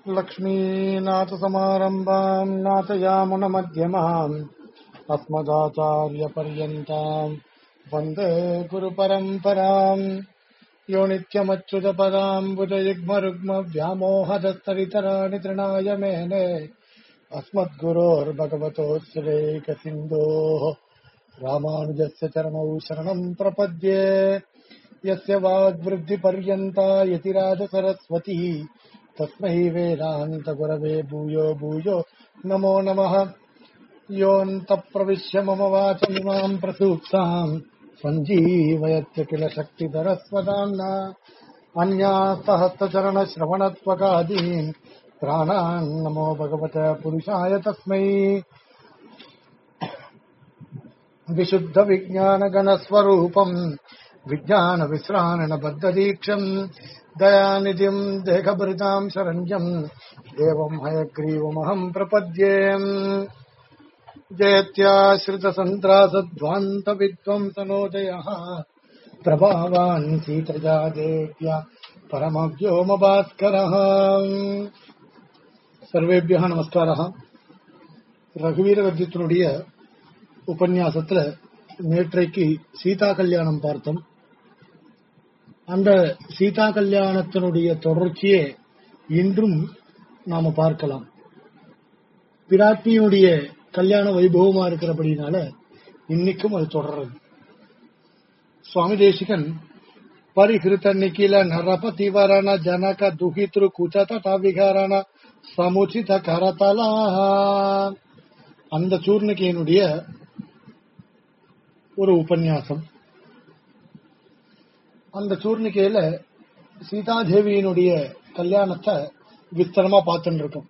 लक्ष्मीनाथसमारम्भाम् नाथयामुनमध्यमाम् अस्मदाचार्यपर्यन्ताम् वन्दे गुरुपरम्पराम् यो नित्यमच्युतपदाम् बुजयुग्मरुग्मव्यामोहदस्तरितराणि तृणाय मेने अस्मद्गुरोर्भगवतोऽस्यैकसिन्धोः रामानुजस्य चरणौ शरणम् प्रपद्ये यस्य वाग्वृद्धिपर्यन्ता यतिराजसरस्वती तस्मै वेदान्तगुरवे भूयो भूयो नमो नमः योऽन्तप्रविश्य मम वाचमिमाम् प्रसूक्ताम् सञ्जीवयत्य किल शक्तिधरस्वदाम्ना अन्यास्तहस्तचरणश्रवणत्वकादीन् प्राणान् नमो भगवत पुरुषाय तस्मै विशुद्धविज्ञानगणस्वरूपम् विज्ञानविश्राणबद्धदीक्षम् दयानिधिम् देहभृताम् शरण्यम् देवम् हयग्रीवमहम् प्रपद्ये जयत्याश्रितसन्त्रासध्वान्तविद्वंसनोदयः प्रभावान् सीतजा देव्या परमव्योमभास्करः சர்வேபியா நமஸ்காரா ரகுவீர வர்ஜித்தினுடைய உபன்யாசத்துல நேற்றைக்கு சீதா கல்யாணம் பார்த்தோம் அந்த சீதா கல்யாணத்தினுடைய தொடர்ச்சியை இன்றும் நாம பார்க்கலாம் பிராட்டியினுடைய கல்யாண வைபவமா இருக்கிறபடினால இன்னைக்கும் அது தொடர்றது சுவாமி தேசிகன் பரிகிருத்த நிக்கில நரபதிவரண ஜனக துஹித்ரு குச்சத விகாரண சமுச்சித கரதலா அந்த சூர்ணிகையினுடைய ஒரு உபன்யாசம் அந்த சூர்ணிகையில சீதாதேவியினுடைய கல்யாணத்தை விஸ்தரமா பார்த்துட்டு இருக்கோம்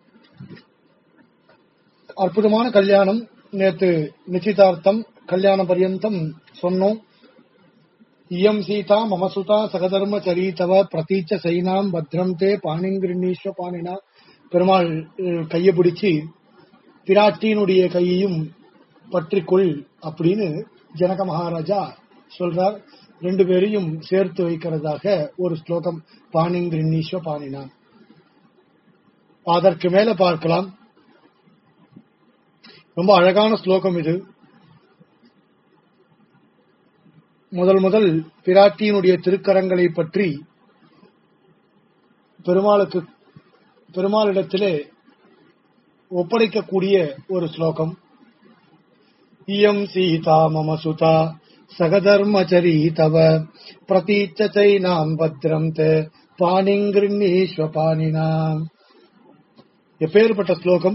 அற்புதமான கல்யாணம் நேத்து நிச்சயதார்த்தம் கல்யாண பரியந்தம் சொன்னோம் இயம் சீதா மமசுதா சகதர்ம சரீதவ பிரதீச்ச சைனாம் பத்ரம் தே பாணிங்கிருணீஸ்வ பாணினா பெருமாள் கையை பிடிச்சு பிராட்டியினுடைய கையையும் பற்றிக்கொள் அப்படின்னு ஜனக மகாராஜா சொல்றார் ரெண்டு பேரையும் சேர்த்து வைக்கிறதாக ஒரு ஸ்லோகம் பாணிங்கிருணீஸ்வ பாணினா அதற்கு மேல பார்க்கலாம் ரொம்ப அழகான ஸ்லோகம் இது முதல் முதல் பிராட்டியினுடைய திருக்கரங்களை பற்றி பெருமாளுக்கு பெருமாளிடத்திலே ஒப்படைக்கக்கூடிய ஒரு ஸ்லோகம் இயம் சீதா மம சுதா சகதர்மச்சரி தவ பிரதீச்ச சைனாம் பத்ரம் தே பாணிங்கிருணீஸ்வ பாணினாம் எப்பேற்பட்ட ஸ்லோகம்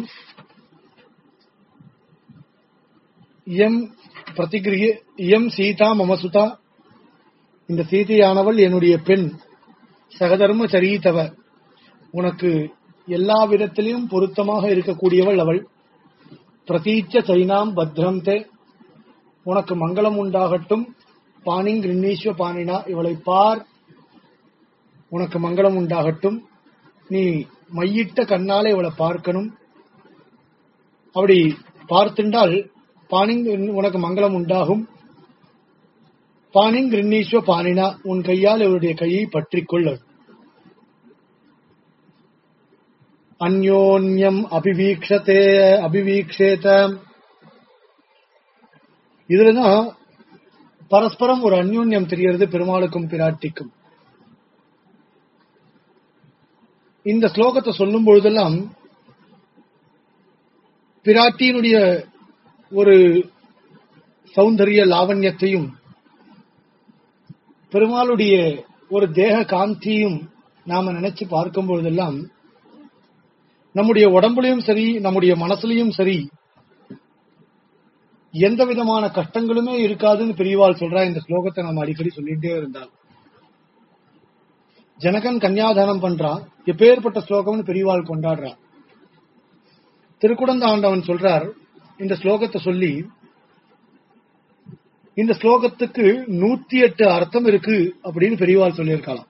இயம் பிரதிகிரிய இயம் சீதா மமசுதா இந்த சீதையானவள் என்னுடைய பெண் சகதர்ம சரீதவ உனக்கு எல்லா விதத்திலும் பொருத்தமாக இருக்கக்கூடியவள் அவள் பிரதீச்ச சைனாம் பத்ரம் தே உனக்கு மங்களம் உண்டாகட்டும் பாணிங் ரிண்ணீஸ்வ பாணினா இவளை பார் உனக்கு மங்களம் உண்டாகட்டும் நீ மையிட்ட கண்ணாலே இவளை பார்க்கணும் அப்படி பார்த்துண்டால் பாணிங் உனக்கு மங்களம் உண்டாகும் பாணிங் ரிண்ணீஸ்வ பாணினா உன் கையால் இவருடைய கையை பற்றிக்கொள்ள அந்யோன்யம் அபிவீக்ஷத்தே அபிவீக்ஷேத இதுலதான் பரஸ்பரம் ஒரு அந்யோன்யம் தெரியறது பெருமாளுக்கும் பிராட்டிக்கும் இந்த ஸ்லோகத்தை சொல்லும் பொழுதெல்லாம் பிராட்டியினுடைய ஒரு சௌந்தரிய லாவண்யத்தையும் பெருமாளுடைய ஒரு தேக காந்தியும் நாம நினைச்சு பார்க்கும் பொழுதெல்லாம் நம்முடைய உடம்புலையும் சரி நம்முடைய மனசுலையும் சரி எந்த விதமான கஷ்டங்களுமே இருக்காதுன்னு பெரியவாள் சொல்றா இந்த ஸ்லோகத்தை நம்ம அடிக்கடி சொல்லிட்டே இருந்தால் ஜனகன் கன்னியாதானம் பண்றான் எப்பேற்பட்ட ஸ்லோகம்னு பெரியவாள் கொண்டாடுறா திருக்குடந்த ஆண்டவன் சொல்றார் இந்த ஸ்லோகத்தை சொல்லி இந்த ஸ்லோகத்துக்கு நூத்தி எட்டு அர்த்தம் இருக்கு அப்படின்னு பெரியவாள் சொல்லியிருக்கலாம்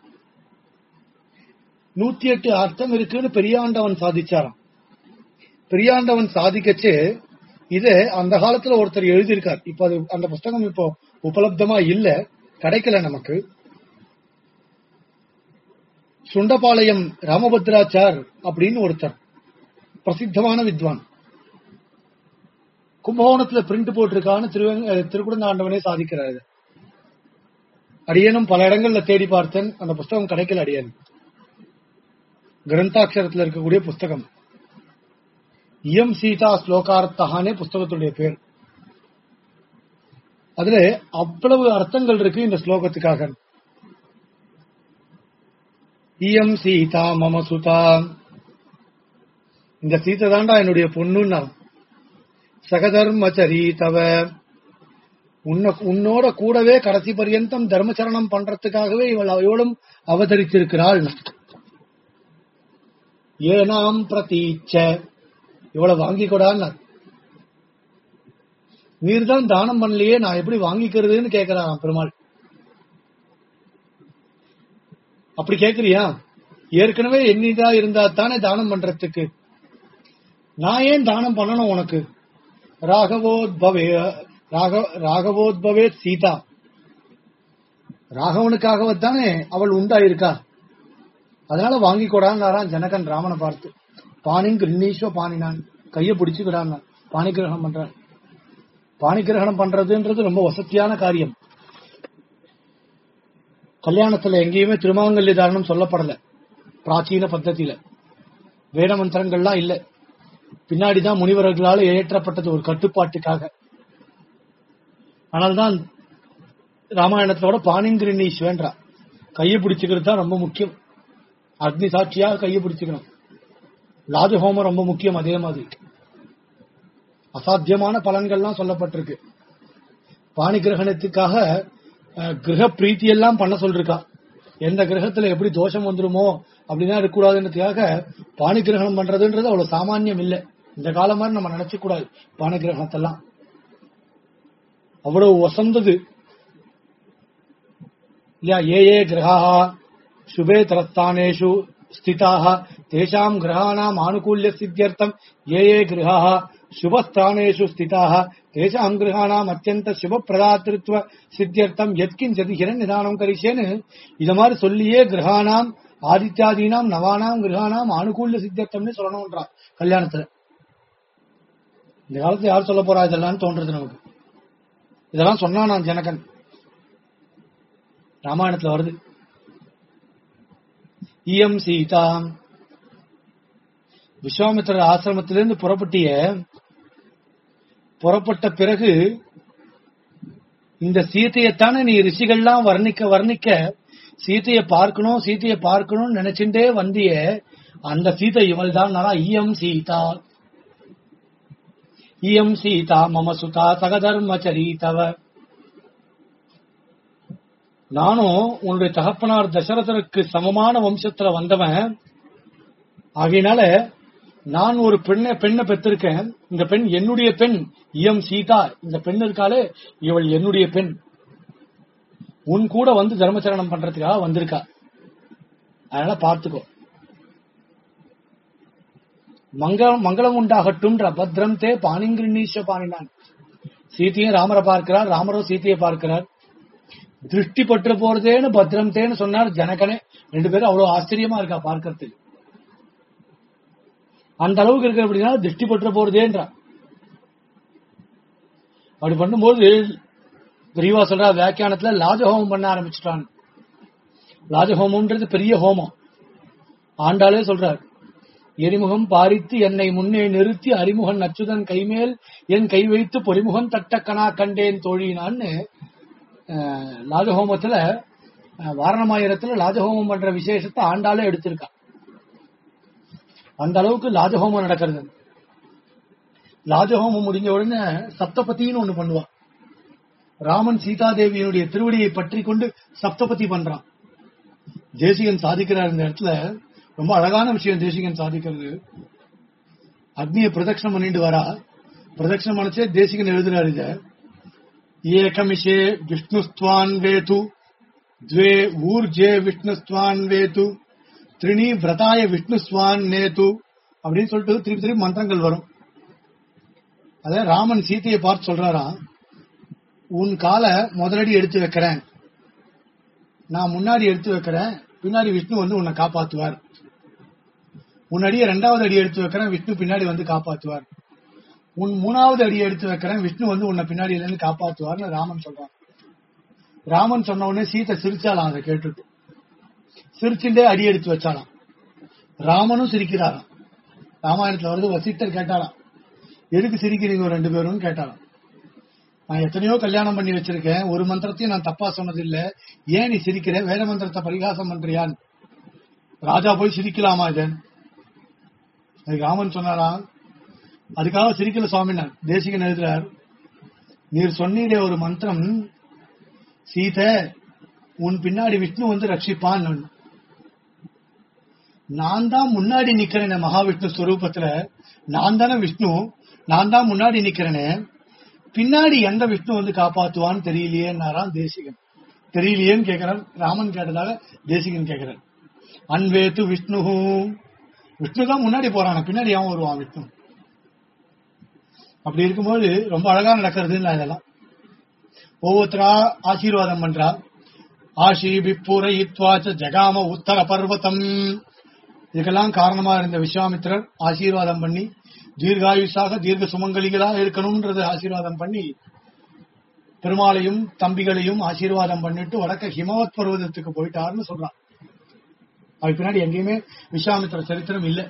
நூத்தி எட்டு அர்த்தம் இருக்குன்னு பெரியாண்டவன் சாதிச்சாராம் பெரியாண்டவன் சாதிக்கச்சு இத அந்த காலத்துல ஒருத்தர் எழுதியிருக்கார் இப்ப அது அந்த புஸ்தகம் இப்போ உபலப்தமா இல்ல கிடைக்கல நமக்கு சுண்டபாளையம் ராமபத்ராச்சார் அப்படின்னு ஒருத்தர் பிரசித்தமான வித்வான் கும்பகோணத்துல பிரிண்ட் போட்டிருக்கான்னு திருவங்க திருக்குடந்தாண்டவனே சாதிக்கிறார் இதை. அடியேனும் பல இடங்கள்ல தேடி பார்த்தேன் அந்த புஸ்தகம் கிடைக்கல அடியேன் கிரந்தாட்சரத்துல இருக்கக்கூடிய புஸ்தகம் இயம் சீதா ஸ்லோகார்த்தகானே புஸ்தகத்துடைய பேர் அதுல அவ்வளவு அர்த்தங்கள் இருக்கு இந்த ஸ்லோகத்துக்காக இயம் சீதா மம சுதா இந்த சீதை தாண்டா என்னுடைய பொண்ணுன்னா சகதர்மச்சரி தவ உன்னை உன்னோட கூடவே கடைசி பர்யந்தம் தர்மச்சரணம் பண்றதுக்காகவே இவள் இவளும் அவதரித்திருக்கிறாள் ஏனாம் பிரதீச்ச இவளை வாங்கி கொடான்னு நீர் தான் தானம் பண்ணலையே நான் எப்படி வாங்கிக்கிறதுன்னு கேக்குறாராம் பெருமாள் அப்படி கேக்குறியா ஏற்கனவே என்னிதா இருந்தா தானே தானம் பண்றதுக்கு நான் ஏன் தானம் பண்ணணும் உனக்கு ராகவோத்பவே ராக ராகவோத்பவே சீதா ராகவனுக்காகவத்தானே அவள் உண்டாயிருக்கா அதனால வாங்கி கொடான்னாராம் ஜனகன் ராமனை பார்த்து பாணிங் கிருண்ணீஸ்வ பாணினான் கைய பிடிச்சுக்கிடான் பாணி கிரகணம் பண்றான் பாணி கிரகணம் பண்றதுன்றது ரொம்ப வசதியான காரியம் கல்யாணத்துல எங்கேயுமே திருமாங்கல்ய தாரணம் சொல்லப்படல பிராச்சீன பத்தத்தில வேத மந்திரங்கள்லாம் இல்ல பின்னாடிதான் முனிவர்களால் ஏற்றப்பட்டது ஒரு கட்டுப்பாட்டுக்காக ஆனால்தான் ராமாயணத்தோட பாணிங்கிரிணீஸ்வன்றா கையை பிடிச்சுக்கிறது தான் ரொம்ப முக்கியம் அக்னி சாட்சியாக கையை பிடிச்சுக்கணும் லாஜஹோமம் ரொம்ப முக்கியம் அதே மாதிரி அசாத்தியமான பலன்கள்லாம் சொல்லப்பட்டிருக்கு பாணி கிரகணத்துக்காக அஹ், கிரக பிரீத்தி எல்லாம் பண்ண சொல்லிருக்கா எந்த கிரகத்துல எப்படி தோஷம் வந்துருமோ அப்படின்னா இருக்கக்கூடாதுன்றதுக்காக பாணி கிரகணம் பண்றதுன்றது அவ்வளவு சாமானியம் இல்ல இந்த காலம் மாதிரி நம்ம நினைச்சு கூடாது பாணி கிரகணத்தெல்லாம் அவ்வளவு வசந்தது இல்லையா ஏ ஏ கிரகா சுபே தரஸ்தானேஷு ஸ்திதாக தேஷாம் கிரகாணாம் ஆனுகூல்ய சித்தியர்த்தம் ஏ ஏ கிரகா சுபஸ்தானேஷு ஸ்திதாக தேஷாம் கிரகாணாம் அத்தியந்த சுபப்பிரதாத்திருத்துவ சித்தியர்த்தம் எத்கிஞ்சதி நிதானம் கரிசேன்னு இத மாதிரி சொல்லியே கிரகாணாம் ஆதித்யாதீனாம் நவானாம் கிரகாணாம் ஆனுகூல்ய சித்தியர்த்தம்னு சொல்லணும்ன்றா கல்யாணத்துல இந்த காலத்துல யார் சொல்ல போறா இதெல்லாம் தோன்றது நமக்கு இதெல்லாம் சொன்னா நான் ஜனகன் ராமாயணத்துல வருது இயம் சீதா விஸ்வாமித்திரர் ஆசிரமத்திலிருந்து புறப்பட்டிய புறப்பட்ட பிறகு இந்த சீதையத்தானே நீ ரிஷிகள்லாம் வர்ணிக்க வர்ணிக்க சீதையை பார்க்கணும் சீதையை பார்க்கணும்னு நினைச்சுட்டே வந்திய அந்த சீதை இவள் தான் இயம் சீதா இயம் சீதா மம சுதா சகதர்மச்சரி தவ நானும் உன்னுடைய தகப்பனார் தசரதருக்கு சமமான வம்சத்துல வந்தவன் ஆகையினால நான் ஒரு பெண்ணை பெண்ணை பெற்றிருக்கேன் இந்த பெண் என்னுடைய பெண் இயம் சீதா இந்த பெண் இருக்காளே இவள் என்னுடைய பெண் உன் கூட வந்து தர்மச்சரணம் பண்றதுக்காக வந்திருக்கா அதனால பார்த்துக்கோ மங்களம் மங்களம் உண்டாகட்டும்ன்ற பத்ரம் தே பாணிங்கிருணீஷ பாணினான் சீத்தையும் ராமரை பார்க்கிறார் ராமரும் சீத்தையை பார்க்கிறார் திருஷ்டி பற்று போறதேன்னு பத்ரம் தேன்னு சொன்னார் ஜனகனே ரெண்டு பேரும் அவ்வளவு ஆச்சரியமா இருக்கா பார்க்கறதுக்கு அந்த அளவுக்கு இருக்கு அப்படின்னா திருஷ்டி பற்ற போறதேன்றா அப்படி பண்ணும்போது விரிவா சொல்றா வியாக்கியானத்துல லாஜஹோமம் பண்ண ஆரம்பிச்சுட்டான் லாஜஹோமம்ன்றது பெரிய ஹோமம் ஆண்டாளே சொல்றார் எரிமுகம் பாரித்து என்னை முன்னே நிறுத்தி அறிமுகன் அச்சுதன் கைமேல் என் கை வைத்து பொறிமுகன் தட்டக்கனா கண்டேன் தோழினான்னு அஹ், லாஜஹோமத்துல அஹ், வாரணமாயிரத்துல லாஜஹோமம் பண்ற விசேஷத்தை ஆண்டாளே எடுத்திருக்கா அந்த அளவுக்கு லாஜஹோமம் நடக்கிறது லாஜஹோமம் முடிஞ்ச உடனே சப்தபதின்னு ஒண்ணு பண்ணுவா ராமன் சீதாதேவியினுடைய திருவடியை பற்றி கொண்டு சப்தபதி பண்றான் தேசிகன் சாதிக்கிறார் இந்த இடத்துல ரொம்ப அழகான விஷயம் தேசிகன் சாதிக்கிறது அக்னியை பிரதட்சணம் பண்ணிட்டு வரா பிரதட்சணம் பண்ணிச்சே தேசிகன் எழுதுறாரு இத ஏகமிஷே விஷ்ணுஸ்துவான் வேது द्वे ஊர்ஜே விஷ்ணுஸ்துவான் வேது த்ரிணி விரதாய விஷ்ணுஸ்வான் நேது அப்படின்னு சொல்லிட்டு திருப்பி திருப்பி மந்திரங்கள் வரும் அத ராமன் சீதையை பார்த்து சொல்றாராம் உன் காலை முதலடி எடுத்து வைக்கிறேன் நான் முன்னாடி எடுத்து வைக்கிறேன் பின்னாடி விஷ்ணு வந்து உன்னை காப்பாத்துவார் உன் அடியை ரெண்டாவது அடி எடுத்து வைக்கிறேன் விஷ்ணு பின்னாடி வந்து காப்பாத்துவார் உன் மூணாவது அடி எடுத்து வைக்கிறேன் விஷ்ணு வந்து உன்னை பின்னாடியில இருந்து காப்பாத்துவார்னு ராமன் சொல்றான் ராமன் சொன்ன உடனே சீதை சிரிச்சாலாம் அதை கேட்டுட்டு சிரிச்சுட்டே அடி எடுத்து வச்சாலாம் ராமனும் சிரிக்கிறாராம் ராமாயணத்துல வருது வசிட்டர் கேட்டாலாம் எதுக்கு சிரிக்கிறீங்க ரெண்டு பேரும் கேட்டாலாம் நான் எத்தனையோ கல்யாணம் பண்ணி வச்சிருக்கேன் ஒரு மந்திரத்தையும் நான் தப்பா சொன்னது இல்ல ஏன் நீ சிரிக்கிற வேற மந்திரத்தை பரிகாசம் பண்றியான்னு ராஜா போய் சிரிக்கலாமா இதன் அதுக்கு ராமன் சொன்னாராம் அதுக்காக சிரிக்கல சுவாமினார் தேசிகன் எழுதுறார் நீர் சொன்னீரே ஒரு மந்திரம் சீதை உன் பின்னாடி விஷ்ணு வந்து ரட்சிப்பான் நான் தான் முன்னாடி நிக்கிறேனே மகாவிஷ்ணு ஸ்வரூபத்துல நான் தானே விஷ்ணு நான் தான் முன்னாடி நிக்கிறேனே பின்னாடி எந்த விஷ்ணு வந்து காப்பாத்துவான்னு தெரியலையேன்னாராம் தேசிகன் தெரியலையேன்னு கேக்குறான் ராமன் கேட்டதாக தேசிகன் கேக்குறான் அன்வேத்து விஷ்ணு விஷ்ணு தான் முன்னாடி போறான் பின்னாடி ஏன் வருவான் விஷ்ணு அப்படி இருக்கும்போது ரொம்ப அழகா நடக்கிறதுன்னு இதெல்லாம் ஒவ்வொருத்தரா ஆசீர்வாதம் பண்றா ஆஷி பிப்புரயித்வாச்ச ஜகாம உத்தர பர்வதம் இதுக்கெல்லாம் காரணமா இருந்த விஸ்வாமித்திரர் ஆசீர்வாதம் பண்ணி தீர்காயுஷாக தீர்க்க சுமங்கலிகளா இருக்கணும்ன்றது ஆசீர்வாதம் பண்ணி பெருமாளையும் தம்பிகளையும் ஆசீர்வாதம் பண்ணிட்டு வடக்க ஹிமவத் பர்வதத்துக்கு போயிட்டாருன்னு சொல்றான் அது பின்னாடி எங்கேயுமே விஸ்வாமித்திர சரித்திரம் இல்ல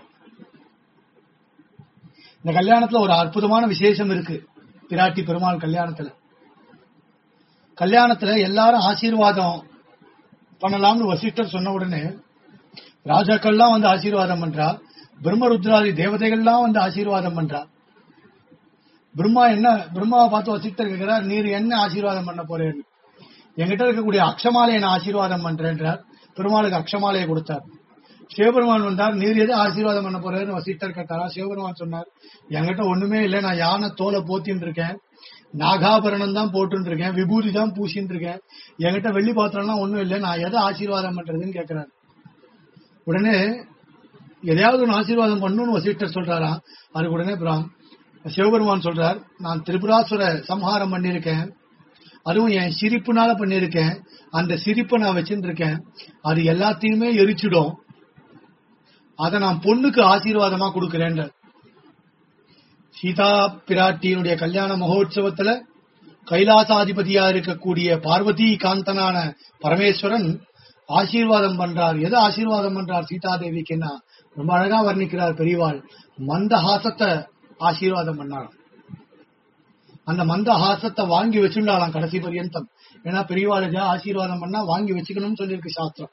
இந்த கல்யாணத்துல ஒரு அற்புதமான விசேஷம் இருக்கு பிராட்டி பெருமாள் கல்யாணத்துல கல்யாணத்துல எல்லாரும் ஆசீர்வாதம் பண்ணலாம்னு வசிஷ்டர் சொன்ன உடனே ராஜாக்கள்லாம் வந்து ஆசீர்வாதம் பண்றா பிரம்மருத்ராதி தேவதைகள்லாம் வந்து ஆசீர்வாதம் பண்றா பிரம்மா என்ன பிரம்மாவை பார்த்து வசிஷ்டர் கேட்கிறார் நீர் என்ன ஆசீர்வாதம் பண்ண போறேன்னு என்கிட்ட இருக்கக்கூடிய அக்ஷமாலையை நான் ஆசீர்வாதம் பண்றேன்றார் பெருமாளுக்கு அக்ஷமாலையை கொடுத்தார் சிவபெருமான் வந்தார் நீர் எது ஆசீர்வாதம் பண்ண போறேன்னு வசிஷ்டர் கேட்டாரா சிவபெருமான் சொன்னார் என்கிட்ட ஒண்ணுமே இல்லை நான் யானை தோலை போத்தின்னு இருக்கேன் நாகாபரணம் தான் போட்டு இருக்கேன் விபூதி தான் பூசின்னு இருக்கேன் என்கிட்ட வெள்ளி பாத்திரம்லாம் ஒண்ணும் இல்லை நான் எதை ஆசீர்வாதம் பண்றதுன்னு கேட்கிறார் உடனே எதையாவது ஒன்று ஆசீர்வாதம் பண்ணணும்னு வசிஷ்டர் சொல்றாராம் அதுக்கு உடனே பிராம் சிவபெருமான் சொல்றார் நான் திரிபுராசுர சம்ஹாரம் பண்ணியிருக்கேன் அதுவும் என் சிரிப்புனால பண்ணியிருக்கேன் அந்த சிரிப்பை நான் வச்சுட்டு இருக்கேன் அது எல்லாத்தையுமே எரிச்சிடும் அதை நான் பொண்ணுக்கு ஆசீர்வாதமா கொடுக்கிறேன் சீதா பிராட்டியினுடைய கல்யாண மகோத்சவத்துல கைலாசாதிபதியா இருக்கக்கூடிய பார்வதி காந்தனான பரமேஸ்வரன் ஆசீர்வாதம் பண்றார் எதை ஆசீர்வாதம் பண்றார் சீதாதேவிக்குன்னா ரொம்ப அழகா வர்ணிக்கிறார் பெரியவாள் மந்தஹாசத்தை ஆசீர்வாதம் பண்ணாராம் அந்த மந்தஹாசத்தை வாங்கி வச்சுண்டாலாம் கடைசி பரியந்தம் ஏன்னா பெரியவாளுக்கு ஆசீர்வாதம் பண்ணா வாங்கி வச்சுக்கணும்னு சொல்லியிருக்கு சாஸ்திரம்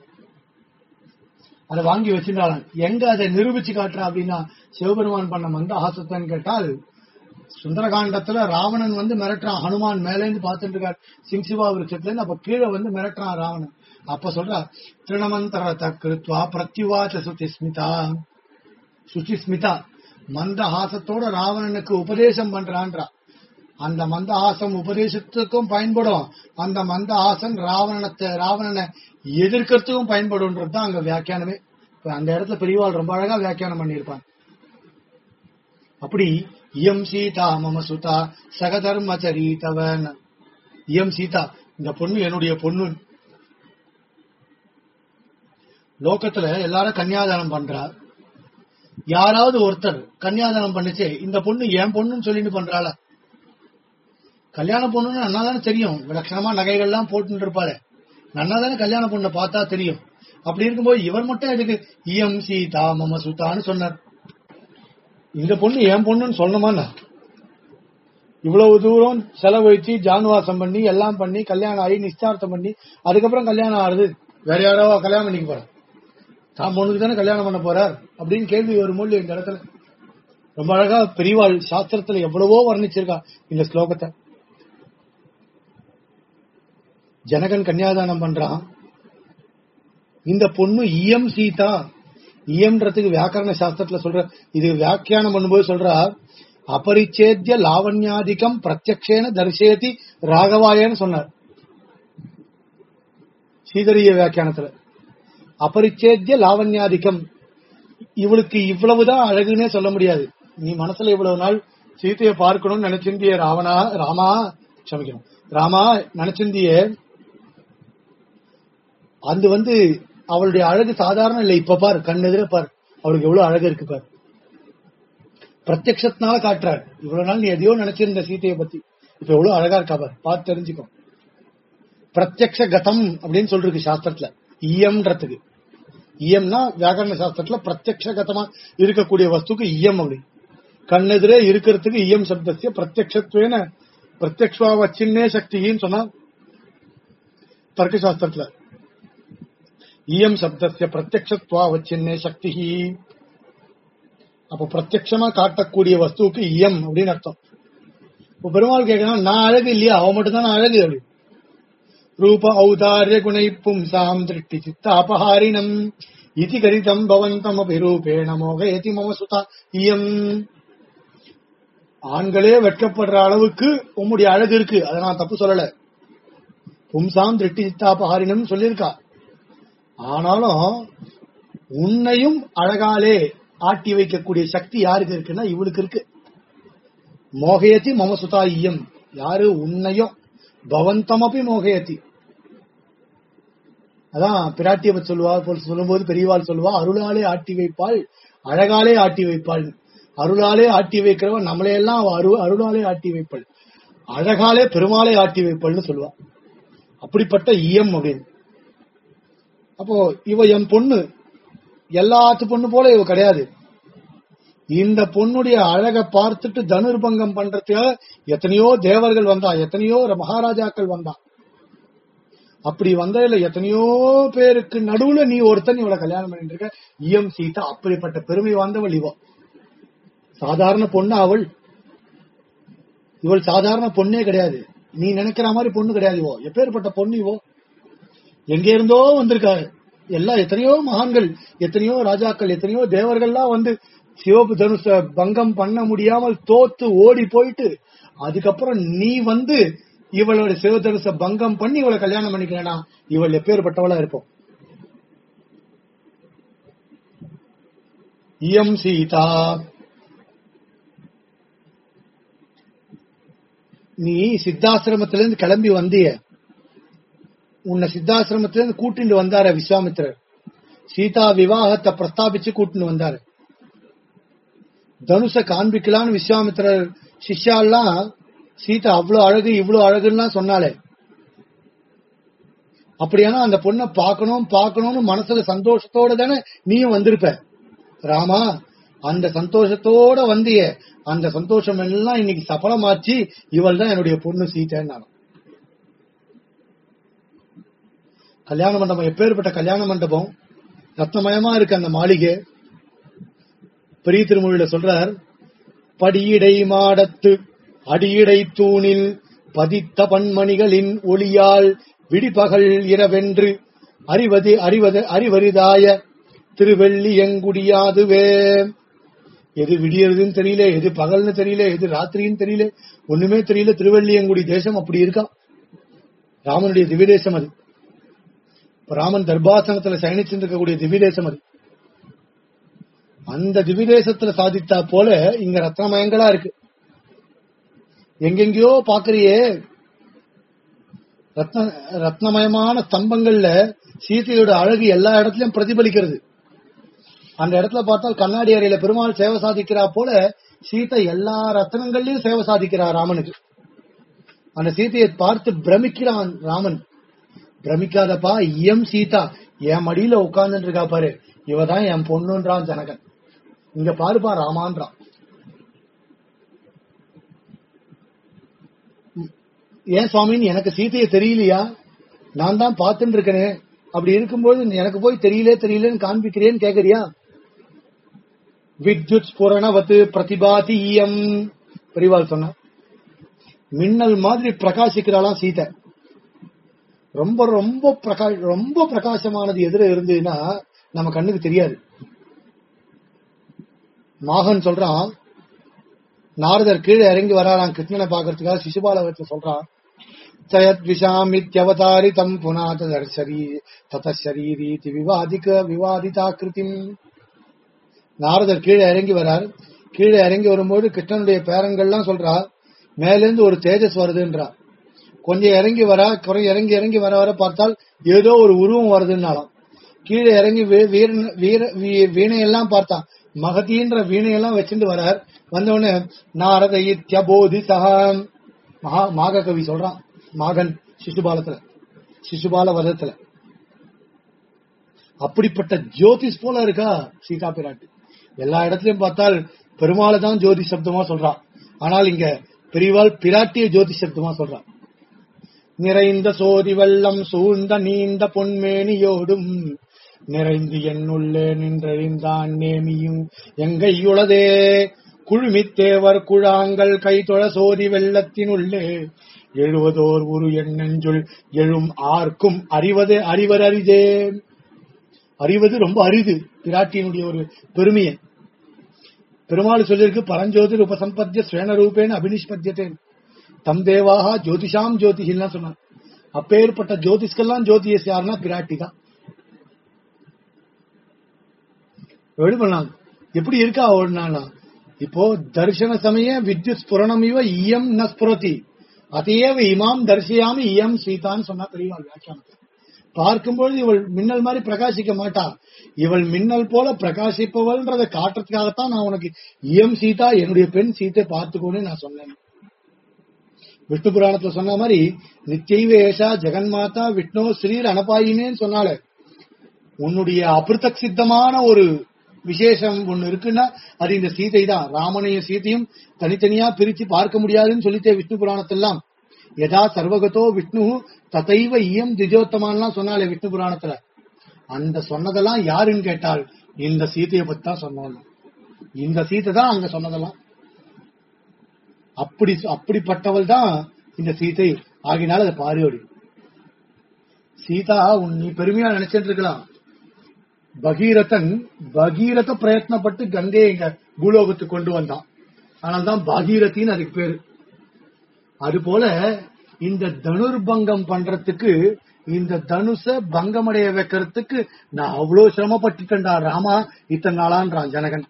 அதை வாங்கி வச்சிருந்தாலும் எங்க அதை நிரூபிச்சு காட்டுறா அப்படின்னா சிவபெருமான் பண்ண மந்தஹாசத்தைன்னு கேட்டால் சுந்தரகாண்டத்துல ராவணன் வந்து மிரட்டுறான் ஹனுமான் மேல இருந்து பார்த்துட்டு இருக்கார் சிங்சிவா விருட்சத்துல இருந்து அப்ப கீழே வந்து மிரட்டுறான் ராவணன் அப்ப சொல்றா திருணமந்தரத கிருத்வா பிரத்யுவாச்ச சுத்தி ஸ்மிதா சுச்சி ஸ்மிதா மந்தஹாசத்தோட ராவணனுக்கு உபதேசம் பண்றான்றா அந்த மந்தஹாசம் உபதேசத்துக்கும் பயன்படும் அந்த மந்தஹாசன் ராவணத்தை ராவணனை எதிர்க்கிறதுக்கும் பயன்படும்ன்றது தான் அங்க வியாக்கியானமே இப்ப அந்த இடத்துல பெரியவாள் ரொம்ப அழகா வியாக்கியானம் பண்ணியிருப்பான் அப்படி இயம் சீதா மம சுதா சகதர்மச்சரீதவன் இயம் சீதா இந்த பொண்ணு என்னுடைய பொண்ணு லோகத்துல எல்லாரும் கன்னியாதானம் பண்றா யாராவது ஒருத்தர் கன்னியாதானம் பண்ணுச்சே இந்த பொண்ணு என் பொண்ணுன்னு சொல்லிட்டு பண்றாள கல்யாண பொண்ணுன்னு நன்னா தானே தெரியும் விலட்சணமா நகைகள்லாம் போட்டுட்டு இருப்பாளே நன்னா தானே கல்யாண பொண்ணை பார்த்தா தெரியும் அப்படி இருக்கும்போது இவர் மட்டும் எதுக்கு இயம் சீதா மம சுதான்னு சொன்னார் இந்த பொண்ணு என் பொண்ணுன்னு சொல்லணுமா இவ்வளவு தூரம் செலவழிச்சு ஜானுவாசம் பண்ணி எல்லாம் பண்ணி கல்யாணம் ஆகி நிச்சயார்த்தம் பண்ணி அதுக்கப்புறம் கல்யாணம் ஆகுது வேற யாரோ கல்யாணம் பண்ணிக்க போறார் தான் பொண்ணுக்கு தானே கல்யாணம் பண்ண போறார் அப்படின்னு கேள்வி வரும்போது இந்த இடத்துல ரொம்ப அழகா பெரியவாள் சாஸ்திரத்துல எவ்வளவோ வர்ணிச்சிருக்கா இந்த ஸ்லோகத்தை ஜனகன் கன்னியாதானம் பண்றான் இந்த பொண்ணு இயம் சீதா இயம்ன்றதுக்கு வியாக்கரண சாஸ்திரத்துல சொல்ற இது வியாக்கியானம் பண்ணும்போது சொல்றா அபரிச்சேத்திய லாவண்யாதிகம் பிரத்யக்ஷேன தரிசேதி ராகவாயன்னு சொன்னார் சீதரிய வியாக்கியானத்துல அபரிச்சேத்திய லாவண்யாதிக்கம் இவளுக்கு இவ்வளவுதான் அழகுன்னே சொல்ல முடியாது நீ மனசுல இவ்வளவு நாள் சீதையை பார்க்கணும்னு நினைச்சிருந்திய ராவணா ராமா க்ஷமிக்கணும் ராமா நினைச்சிருந்திய அது வந்து அவளுடைய அழகு சாதாரண இல்ல இப்ப பாரு கண் எதிர பாரு அவளுக்கு எவ்வளவு அழகு இருக்கு பாரு பிரத்யக்ஷத்தினால காட்டுறாரு இவ்வளவு நாள் நீ எதையோ நினைச்சிருந்த சீதையை பத்தி இப்ப எவ்வளவு அழகா இருக்கா பாரு பார்த்து தெரிஞ்சுக்கோ பிரத்யக்ஷ கதம் அப்படின்னு சொல்லிருக்கு சாஸ்திரத்துல ஈயம்ன்றதுக்கு ஈயம்னா வியாக்கரண சாஸ்திரத்துல பிரத்யக்ஷ கதமா இருக்கக்கூடிய வஸ்துக்கு ஈயம் அப்படி கண்ணெதிரே இருக்கிறதுக்கு ஈயம் சப்தசிய பிரத்யக்ஷத்வேன பிரத்யக்ஷாவச்சின்னே சக்தின்னு சொன்னா தர்க்க சாஸ்திரத்துல ஈயம் சப்தசிய பிரத்யக்ஷத்வாவச்சின்னே சக்தி அப்ப பிரத்யக்ஷமா காட்டக்கூடிய வஸ்துவுக்கு இயம் அப்படின்னு அர்த்தம் இப்ப பெருமாள் கேட்கணும் நான் அழகு இல்லையா அவன் மட்டும் தான் அழகு அப்படி ரூப ஔதாரிய குணை பும்சாம் திருஷ்டி சித்த அபஹாரிணம் இதி கரிதம் பவந்தம் அபிரூபேண மோகயதி மம சுதா இயம் ஆண்களே வெட்கப்படுற அளவுக்கு உம்முடைய அழகு இருக்கு அதை நான் தப்பு சொல்லல பும்சாம் திருஷ்டி சித்தாபஹாரினம் சொல்லியிருக்கா ஆனாலும் உன்னையும் அழகாலே ஆட்டி வைக்கக்கூடிய சக்தி யாருக்கு இருக்குன்னா இவளுக்கு இருக்கு மோகயத்தி மம சுதா இயம் யாரு உன்னையும் பவந்தமபி மோகயத்தி அதான் பிராட்டிய பத்தி சொல்லுவா போல் சொல்லும்போது பெரியவாள் சொல்லுவா அருளாலே ஆட்டி வைப்பாள் அழகாலே ஆட்டி வைப்பாள் அருளாலே ஆட்டி வைக்கிறவன் நம்மளையெல்லாம் அவ அரு அருளாலே ஆட்டி வைப்பாள் அழகாலே பெருமாளே ஆட்டி வைப்பாள்னு சொல்லுவா அப்படிப்பட்ட ஈயம் அப்படின்னு அப்போ இவ என் பொண்ணு எல்லாத்து பொண்ணு போல இவ கிடையாது இந்த பொண்ணுடைய அழகை பார்த்துட்டு தனுர்பங்கம் பண்றதுக்காக எத்தனையோ தேவர்கள் வந்தா எத்தனையோ மகாராஜாக்கள் வந்தா அப்படி வந்ததுல எத்தனையோ பேருக்கு நடுவுல நீ ஒருத்தன் இவளை கல்யாணம் பண்ணிட்டு இருக்க இஎம் சீதா அப்படிப்பட்ட பெருமை வாய்ந்தவள் இவ சாதாரண பொண்ணு அவள் இவள் சாதாரண பொண்ணே கிடையாது நீ நினைக்கிற மாதிரி பொண்ணு கிடையாது இவோ எப்பேற்பட்ட பொண்ணு இவோ எங்க இருந்தோ வந்திருக்காரு எல்லாம் எத்தனையோ மகான்கள் எத்தனையோ ராஜாக்கள் எத்தனையோ தேவர்கள்லாம் வந்து சிவப்பு தனுஷ பங்கம் பண்ண முடியாமல் தோத்து ஓடி போயிட்டு அதுக்கப்புறம் நீ வந்து இவளோட சிவதனுச பங்கம் பண்ணி இவளை கல்யாணம் பண்ணிக்கிறேனா இவள் எப்பேற்பட்டவளா இருப்போம் இயம் சீதா நீ சித்தாசிரமத்திலிருந்து கிளம்பி வந்திய உன்னை சித்தாசிரமத்திலிருந்து கூட்டிட்டு வந்தார விஸ்வாமித்திரர் சீதா விவாகத்தை பிரஸ்தாபிச்சு கூட்டிட்டு வந்தாரு தனுஷ காண்பிக்கலான்னு விஸ்வாமித்திரர் சிஷ்யாலாம் சீதா அவ்வளவு அழகு இவ்வளவு அழகுன்னா சொன்னாலே அப்படியானா அந்த பொண்ணை பார்க்கணும் பார்க்கணும்னு மனசுல சந்தோஷத்தோட தானே நீயும் வந்திருப்ப ராமா அந்த சந்தோஷத்தோட வந்திய அந்த சந்தோஷம் எல்லாம் இன்னைக்கு சபலமாச்சு இவள் தான் என்னுடைய பொண்ணு சீதைன்னு கல்யாண மண்டபம் எப்பேற்பட்ட கல்யாண மண்டபம் ரத்னமயமா இருக்கு அந்த மாளிகை பெரிய திருமொழியில சொல்றார் படியிடை மாடத்து அடியிடை தூணில் பதித்த பன்மணிகளின் ஒளியால் விடிபகல் இரவென்று அறிவது அறிவது அறிவரிதாய திருவெள்ளியங்குடியாதுவே எது விடியறதுன்னு தெரியல எது பகல்னு தெரியல எது ராத்திரின்னு தெரியல ஒண்ணுமே தெரியல திருவெள்ளியங்குடி தேசம் அப்படி இருக்கா ராமனுடைய திவ்ய தேசம் அது இப்ப ராமன் தர்பாசனத்துல சயனிச்சுட்டு இருக்கக்கூடிய திவ்ய தேசம் அது அந்த திவ்ய தேசத்துல சாதித்தா போல இங்க ரத்னமயங்களா இருக்கு எங்கெங்கயோ பாக்குறியே ரத்ன ரத்னமயமான ஸ்தம்பங்கள்ல சீதையோட அழகு எல்லா இடத்துலயும் பிரதிபலிக்கிறது அந்த இடத்துல பார்த்தால் கண்ணாடி அறையில பெருமாள் சேவை சாதிக்கிறா போல சீதை எல்லா ரத்னங்கள்லயும் சேவை சாதிக்கிறா ராமனுக்கு அந்த சீதையை பார்த்து பிரமிக்கிறான் ராமன் பிரமிக்காதப்பா இயம் சீதா என் மடியில உட்கார்ந்துட்டு இருக்கா பாரு இவதான் என் பொண்ணுன்றான் ஜனகன் இங்க பாருப்பா ராமான்றான் ஏன் சுவாமின்னு எனக்கு சீதையை தெரியலையா நான் தான் பார்த்துட்டு இருக்கனே அப்படி இருக்கும்போது எனக்கு போய் தெரியல தெரியலன்னு காண்பிக்கிறேன்னு கேக்குறியா வித்யுத் ஸ்புரணவத்து பிரதிபாதி ஈயம் பெரியவாள் சொன்ன மின்னல் மாதிரி பிரகாசிக்கிறாளாம் சீதை ரொம்ப ரொம்ப பிரகா ரொம்ப பிரகாசமானது எதிர இருந்ததுன்னா நம்ம கண்ணுக்கு தெரியாது மாகன் சொல்றான் நாரதர் கீழே இறங்கி வராராம் கிருஷ்ணனை பாக்குறதுக்காக சிசுபாலகத்தை சொல்றான் தயத்விஷாமித்யவதாரிதம் புனா ததர்சரி ததரீரீதி விவாதிக்க விவாதிதாக்கிருதிம் நாரதர் கீழே இறங்கி வரார் கீழே இறங்கி வரும்போது கிருஷ்ணனுடைய பேரங்கள்லாம் சொல்றா மேலேருந்து ஒரு தேஜஸ் வருதுன்றா கொஞ்சம் இறங்கி வரா குறை இறங்கி இறங்கி வர வர பார்த்தால் ஏதோ ஒரு உருவம் வருதுன்னாலாம் கீழே இறங்கி வீ- வீரன்- வீர வீ- வீணையெல்லாம் பார்த்தான் மகதின்ற வீணையெல்லாம் வச்சுட்டு வரார் வந்தவொடனே நாரத இத்தியபோதி சகம் மகா மாக கவி சொல்றான் மாகன் சிசுபாலத்துல சிசுபால வதத்துல அப்படிப்பட்ட ஜோதிஷ் போல இருக்கா சீதா பிராட்டி எல்லா இடத்துலயும் பார்த்தால் பெருமாளை தான் ஜோதி சப்தமா சொல்றான் ஆனால் இங்க பெரியவாள் பிராட்டிய ஜோதி சப்தமா சொல்றான் நிறைந்த சோதி வெள்ளம் சூழ்ந்த நீண்ட பொன்மேனியோடும் நிறைந்து என்னுள்ளே நின்றறிந்தான் நேமியும் எங்கையுளதே குழுமித்தேவர் குழாங்கள் கைதொழ சோதி வெள்ளத்தினுள்ளே எழுவதோர் உரு என் நெஞ்சுள் எழும் ஆர்க்கும் அறிவது அறிவர் அரிதே அறிவது ரொம்ப அரிது பிராட்டியினுடைய ஒரு பெருமையை பெருமாள் சொல்லியிருக்கு பரஞ்சோதிர் உபசம்பத்திய ஸ்வேன ரூபேன அபினிஷ்பத்தியத்தேன் தம் தேவாக ஜோதிஷாம் ஜோதிஷின்லாம் சொன்னார் அப்பேற்பட்ட ஜோதிஷ்கெல்லாம் ஜோதிஷ் யாருன்னா பிராட்டி தான் எப்படி பண்ணலாம் எப்படி இருக்கா ஓடினா இப்போ தரிசன சமய வித்யுத் ஸ்புரணம் இவ இயம் ந ஸ்புரதி அதையேவ இமாம் தரிசியாமி இயம் சீதான்னு சொன்னா பெரியவாள் வியாக்கியானத்தை பார்க்கும்பொழுது இவள் மின்னல் மாதிரி பிரகாசிக்க மாட்டா இவள் மின்னல் போல பிரகாசிப்பவள்ன்றதை காட்டுறதுக்காகத்தான் நான் உனக்கு இயம் சீதா என்னுடைய பெண் சீத்தை பார்த்துக்கோன்னு நான் சொன்னேன் விஷ்ணு புராணத்துல சொன்ன மாதிரி நிச்சயவ ஏஷா ஜெகன்மாதா விஷ்ணு ஸ்ரீர் அனபாயினேன்னு சொன்னாலே உன்னுடைய அபிருத்தக் சித்தமான ஒரு விசேஷம் ஒண்ணு இருக்குன்னா அது இந்த சீதை தான் ராமனையும் சீதையும் தனித்தனியா பிரிச்சு பார்க்க முடியாதுன்னு சொல்லித்தே விஷ்ணு புராணத்தெல்லாம் யதா சர்வகதோ விஷ்ணு ததைவ இயம் திஜோத்தமான்லாம் சொன்னாலே விஷ்ணு புராணத்துல அந்த சொன்னதெல்லாம் யாருன்னு கேட்டால் இந்த சீதையை பத்தி தான் சொன்னாங்க இந்த சீதை தான் அங்க சொன்னதெல்லாம் அப்படி அப்படிப்பட்டவள் தான் இந்த சீதை ஆகினால அதை பாரியோடி சீதா உன் நீ பெருமையா நினைச்சிட்டு இருக்கலாம் பகீரதன் பகீரத பிரயத்னப்பட்டு கங்கையை இங்க பூலோகத்துக்கு கொண்டு வந்தான் ஆனால் தான் பாகீரதின்னு அதுக்கு பேரு அது போல இந்த தனுர்பங்கம் பண்றதுக்கு இந்த தனுஷ பங்கமடைய வைக்கிறதுக்கு நான் அவ்வளவு சிரமப்பட்டுட்டேன்டா ராமா இத்தனை நாளான்றான் ஜனகன்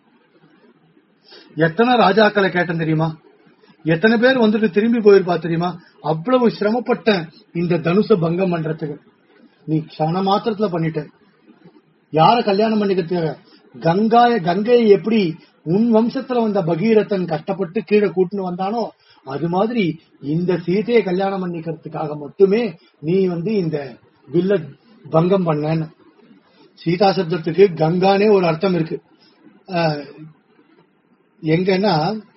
எத்தனை ராஜாக்களை கேட்டேன் தெரியுமா எத்தனை பேர் வந்துட்டு திரும்பி போயிருப்பா தெரியுமா அவ்வளவு சிரமப்பட்டேன் இந்த தனுஷ பங்கம் பண்றதுக்கு நீ க்ஷண மாத்திரத்துல பண்ணிட்ட யார கல்யாணம் பண்ணிக்கிறதுக்காக கங்காய கங்கையை எப்படி உன் வம்சத்துல வந்த பகீரதன் கஷ்டப்பட்டு கீழே கூட்டின்னு வந்தானோ அது மாதிரி இந்த சீதையை கல்யாணம் பண்ணிக்கிறதுக்காக மட்டுமே நீ வந்து இந்த வில்ல பங்கம் பண்ணன்னு சீதா சப்தத்துக்கு கங்கானே ஒரு அர்த்தம் இருக்கு ஆஹ் எங்கன்னா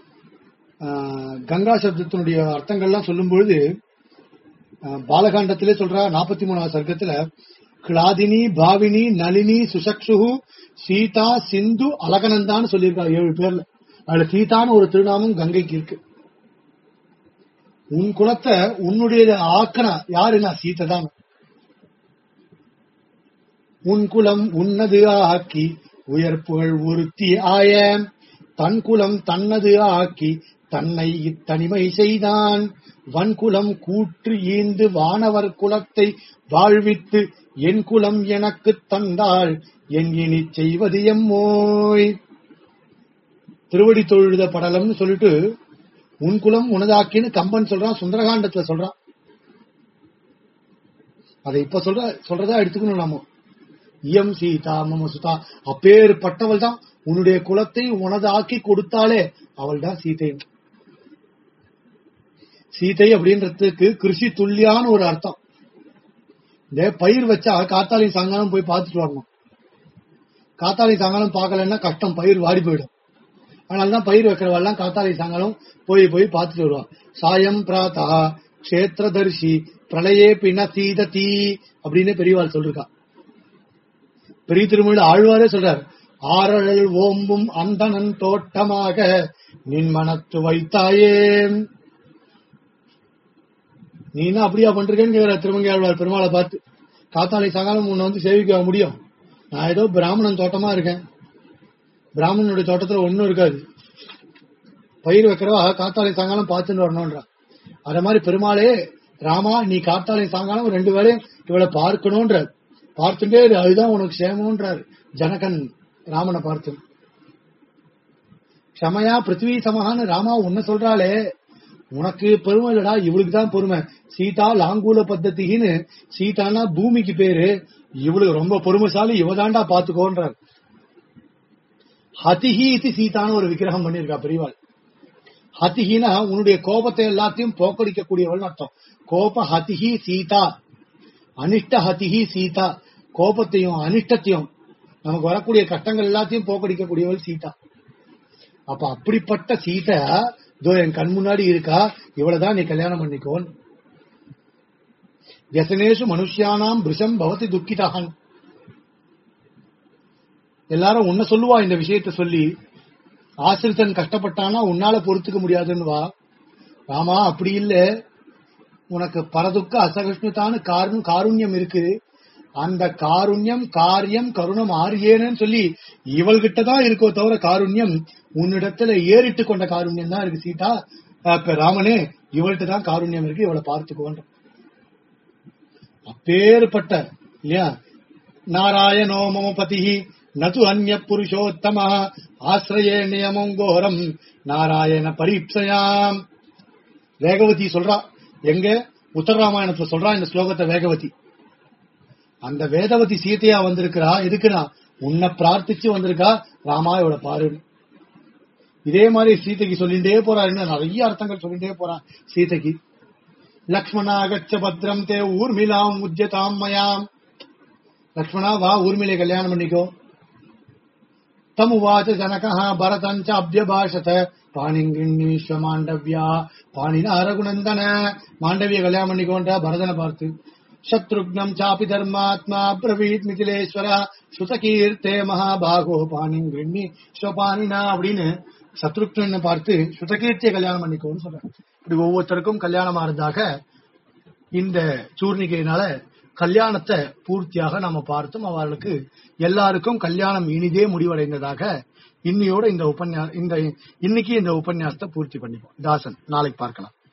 ஆஹ் கங்கா சப்தத்தினுடைய அர்த்தங்கள்லாம் சொல்லும் பொழுது ஆஹ் பாலகாண்டத்திலே சொல்றா நாற்பத்தி மூணாவது சர்க்கத்துல கிளாதினி பாவினி நளினி சுசக்ஷு சீதா சிந்து அலகனந்தான்னு சொல்லியிருக்கா ஏழு பேர்ல அதுல சீதான்னு ஒரு திருநாமம் கங்கைக்கு இருக்கு உன் குலத்தை உன்னுடைய ஆக்கனா யாருன்னா சீதை தான் உன் குலம் உன்னது ஆக்கி உயர்ப்புகள் ஒருத்தி ஆய தன் குலம் தன்னது ஆக்கி தன்னை இத்தனிமை செய்தான் வன்குலம் கூற்று ஈந்து வானவர் குலத்தை வாழ்வித்து என் குலம் எனக்கு தந்தாள் என் இனி செய்வது எம்மோய் திருவடி தொழுத படலம்னு சொல்லிட்டு உன் குலம் உனதாக்கின்னு கம்பன் சொல்றான் சுந்தரகாண்டத்துல சொல்றான் அதை இப்ப சொல்ற சொல்றதா எடுத்துக்கணும் நாம இயம் சீதா மம சுதா அப்பேற்பட்டவள் தான் உன்னுடைய குலத்தை உனதாக்கி கொடுத்தாலே அவள் தான் சீதை சீதை அப்படின்றதுக்கு கிருஷி துல்லியான ஒரு அர்த்தம் இந்த பயிர் வச்சா காத்தாலி சாயங்காலம் போய் பார்த்துட்டு வரணும் காத்தாலி சாயங்காலம் பார்க்கலன்னா கஷ்டம் பயிர் வாடி போயிடும் அதனாலதான் பயிர் வைக்கிறவெல்லாம் காத்தாலி சாயங்காலம் போய் போய் பார்த்துட்டு வருவா சாயம் பிராத்தா கஷேத்திரதர்ஷி பிரளயே பின சீததி அப்படின்னு பெரியவாள் சொல்லிருக்கா பெரிய திருமொழியில் ஆழ்வாரே சொல்றார் ஆரழல் ஓம்பும் அந்தணன் தோட்டமாக நின் மனத்து வைத்தாயே நீ என்ன அப்படியா பண்றேன்னு கேக்குற திருமங்கை ஆழ்வார் பெருமாளை பார்த்து காத்தாலை சாயங்காலம் உன்னை வந்து சேவிக்க முடியும் நான் ஏதோ பிராமணன் தோட்டமா இருக்கேன் பிராமணனுடைய தோட்டத்துல ஒண்ணும் இருக்காது பயிர் வைக்கிறவா காத்தாலை சாயங்காலம் பார்த்துட்டு வரணும்ன்றா அத மாதிரி பெருமாளே ராமா நீ காத்தாலை சாயங்காலம் ரெண்டு வேளையும் இவளை பார்க்கணும்ன்ற பார்த்துட்டே இரு, அதுதான் உனக்கு சேமம்ன்றார் ஜனகன் ராமனை பார்த்து க்ஷமையா பிருத்திவி சமகான்னு ராமா உன்ன சொல்றாளே உனக்கு பெருமை இல்லடா இவளுக்கு தான் பொறுமை சீதா லாங்கூல பத்தத்தின்னு சீதானா பூமிக்கு பேரு இவளுக்கு ரொம்ப பொறுமைசாலி இவதாண்டா பாத்துக்கோன்றார் ஹதிஹி இது சீதான்னு ஒரு விக்கிரகம் பண்ணிருக்கா பெரியவாள் ஹதிஹினா உன்னுடைய கோபத்தை எல்லாத்தையும் போக்கடிக்கக்கூடியவள் அர்த்தம் கோப ஹதிஹி சீதா அனிஷ்ட ஹதிஹி சீதா கோபத்தையும் அனிஷ்டத்தையும் நமக்கு வரக்கூடிய கஷ்டங்கள் எல்லாத்தையும் போக்கடிக்கக்கூடியவள் சீதா அப்ப அப்படிப்பட்ட சீதை இதோ என் கண் முன்னாடி இருக்கா இவ்வளவுதான் நீ கல்யாணம் பண்ணிக்கோன் வியசனேஷு மனுஷியானாம் பிருஷம் பவதி துக்கிதாகன் எல்லாரும் உன்ன சொல்லுவா இந்த விஷயத்த சொல்லி ஆசிரித்தன் கஷ்டப்பட்டானா உன்னால பொறுத்துக்க முடியாதுன்னு வா ராமா அப்படி இல்ல உனக்கு பரதுக்க அசகிஷ்ணுதான்னு காரணம் காருண்யம் இருக்கு அந்த காருண்யம் காரியம் கருணம் ஆரியேன்னு சொல்லி இவள்கிட்ட தான் இருக்கோ தவிர காருண்யம் உன்னிடத்துல ஏறிட்டு கொண்ட காருண்யம் தான் இருக்கு சீதா அப்ப ராமனே இவள்கிட்ட தான் காருண்யம் இருக்கு இவளை பார்த்துக்கோன்ற அப்பேற்பட்ட இல்லையா நாராயணோ மம பதிஹி நது அந்நிய புருஷோத்தம ஆசிரயே நியமம் கோரம் நாராயண பரீட்சையாம் வேகவதி சொல்றா எங்க உத்தரராமாயணத்துல சொல்றா இந்த ஸ்லோகத்தை வேகவதி அந்த வேதவதி சீதையா வந்திருக்கிறா எதுக்குனா உன்னை பிரார்த்திச்சு வந்திருக்கா ராமா இவளை பாரு இதே மாதிரி சீதைக்கு சொல்லிட்டே போறா இன்னும் நிறைய அர்த்தங்கள் சொல்லிட்டே போறான் சீதைக்கு லக்ஷ்மணா அகச்ச பத்ரம் தே ஊர்மிலாம் உஜ்ஜதாம் மயாம் லக்ஷ்மணா வா ஊர்மிலை கல்யாணம் பண்ணிக்கோ தமுவாச்ச ஜனகः பரதஞ்ச அபியபாஷத பாணிங்கிண்ணீஸ்வ மாண்டவ்யா பாணின ரகுநந்தன மாண்டவிய கல்யாணம் பண்ணிக்கோன்றா பரதனை பார்த்து சத்ருக்னம் சாபி தர்மாத்மா பிரவீத் மிதிலேஸ்வர சுதகீர்த்தே மகாபாகோ பாணிங்கிண்ணி ஸ்வபாணினா அப்படின்னு சத்ருக்னனை பார்த்து சுதகீர்த்திய கல்யாணம் பண்ணிக்கோன்னு சொல்றாங்க இப்படி ஒவ்வொருத்தருக்கும் கல்யாணம் ஆறதாக இந்த சூர்ணிகையினால கல்யாணத்தை பூர்த்தியாக நாம பார்த்தோம் அவர்களுக்கு எல்லாருக்கும் கல்யாணம் இனிதே முடிவடைந்ததாக இன்னையோட இந்த உபன்யா இந்த இன்னைக்கு இந்த உபன்யாசத்தை பூர்த்தி பண்ணிப்போம் தாசன் நாளைக்கு பார்க்கலாம்